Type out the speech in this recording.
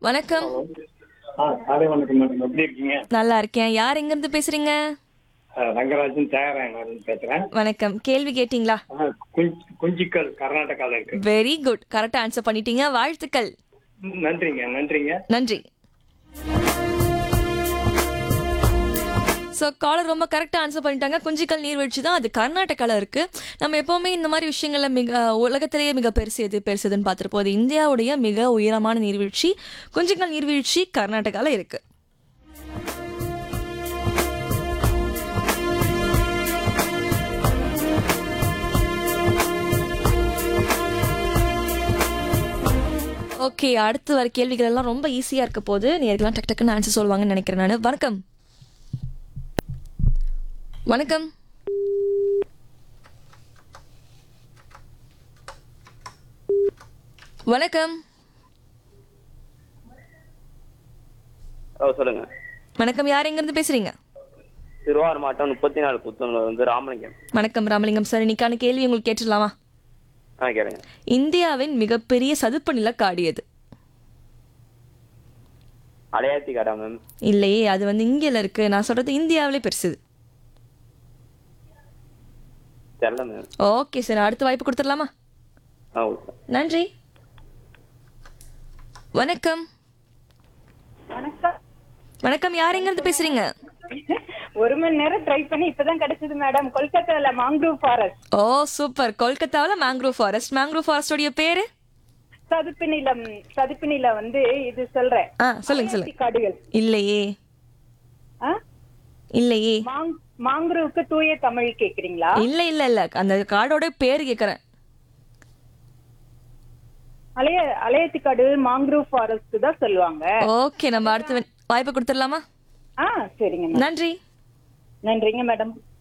வணக்கம் ஆ காலை வணக்கம் மேடம் எப்படி இருக்கீங்க நல்லா இருக்கேன் யார் எங்க இருந்து பேசுறீங்க ஆ, ரங்கராஜன் தியாகராயன் பேசுறேன் வணக்கம் கேள்வி கேட்டிங்களா ஆ, குஞ்ச்- குஞ்சிக்கல் கர்நாடகால இருக்கு வெரி குட் கரெக்டா ஆன்சர் பண்ணிட்டீங்க வாழ்த்துக்கள் ம், நன்றிங்க நன்றிங்க நன்றி ஸோ காலர் ரொம்ப கரெக்டாக ஆன்சர் பண்ணிட்டாங்க குஞ்சிக்கல் நீர்வீழ்ச்சி தான் அது கர்நாடகாவில் இருக்குது நம்ம எப்போவுமே இந்த மாதிரி விஷயங்கள்ல மிக உலகத்திலேயே மிக பெருசு எது பெருசுதுன்னு பார்த்துருப்போம் அது இந்தியாவுடைய மிக உயரமான நீர்வீழ்ச்சி குஞ்சிக்கல் நீர்வீழ்ச்சி கர்நாடகாவில் இருக்குது ஓகே அடுத்து வர கேள்விகள் எல்லாம் ரொம்ப ஈஸியாக இருக்க போது நேர்கள்லாம் டக் டக்குன்னு ஆன்சர் சொல்லுவாங்கன்னு நினைக்கிறேன் நான் வணக்கம் வணக்கம் வணக்கம் ஓ சொல்லுங்க வணக்கம் யார் எங்கேருந்து பேசுறீங்க திருவாரூர் மாவட்டம் முப்பத்தி நாலு புத்தூர்ல வந்து ராமலிங்கம் வணக்கம் ராமலிங்கம் சார் இன்னைக்கான கேள்வி உங்களுக்கு கேட்டுடலாமா ஆ கேளுங்க இந்தியாவின் மிகப்பெரிய சதுப்பு நில காடு எது அடையாத்தி கடா மேம் இல்லையே அது வந்து இந்தியாவில் இருக்கு நான் சொல்றது இந்தியாவிலே பெருசுது தெரில மேம் ஓகே சார் அடுத்த வாய்ப்பு கொடுத்துடலாமா ஆ ஓகே நன்றி வணக்கம் வணக்கம் வணக்கம் யார் எங்கேருந்து பேசுறீங்க ஒரு மணி நேரம் ட்ரை பண்ணி இப்பதான் கிடைச்சது மேடம் கொல்கத்தால மாங்க்ரூவ் ஃபாரஸ்ட் ஓ சூப்பர் கொல்கத்தாவில் மேங்க்ரோவ் ஃபாரஸ்ட் மேங்க்ரோவ் ஃபாரஸ்டோடைய பேரு சதுப்பு நிலம் சதுப்பு நிலம் வந்து இது சொல்றேன் ஆ சொல்லுங்க சொல்லுங்க காடுகள் இல்லையே ஆ? இல்லையே மாங் மாங்க்ரூவுக்கு தூய தமிழ் கேக்குறீங்களா இல்ல இல்ல இல்ல அந்த காடோட பேரு கேக்குறேன் அலைய அலையத்தி காடு மாங்க்ரூவ் ஃபாரஸ்ட் தான் சொல்லுவாங்க ஓகே நம்ம அடுத்த வாய்ப்பு கொடுத்துடலாமா ஆ சரிங்க மேடம் நன்றி நன்றிங்க மேடம்